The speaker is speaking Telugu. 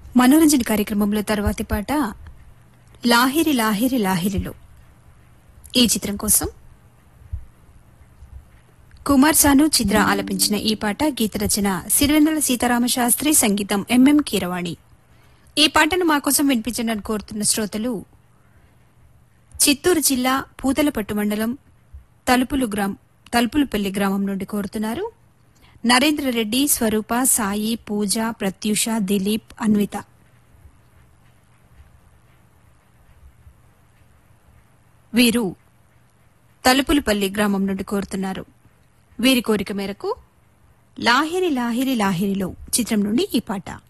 మనోరంజన కార్యక్రమంలో తర్వాతి పాట లాహిరి లాహిరి లాహిరిలో ఈ చిత్రం కోసం కుమార్ సాను చిత్ర ఆలపించిన ఈ పాట గీత రచన సిరివెన్నెల సీతారామ శాస్త్రి సంగీతం ఎంఎం కీరవాణి ఈ పాటను మా కోసం వినిపించడానికి కోరుతున్న శ్రోతలు చిత్తూరు జిల్లా పూతలపట్టు మండలం తలుపులు గ్రామ్ తలుపులపల్లి గ్రామం నుండి కోరుతున్నారు నరేంద్ర రెడ్డి స్వరూప సాయి పూజ ప్రత్యూష దిలీప్ అన్విత వీరు తలుపులపల్లి గ్రామం నుండి కోరుతున్నారు వీరి కోరిక మేరకు లాహిరి లాహిరి లాహిరిలో చిత్రం నుండి ఈ పాట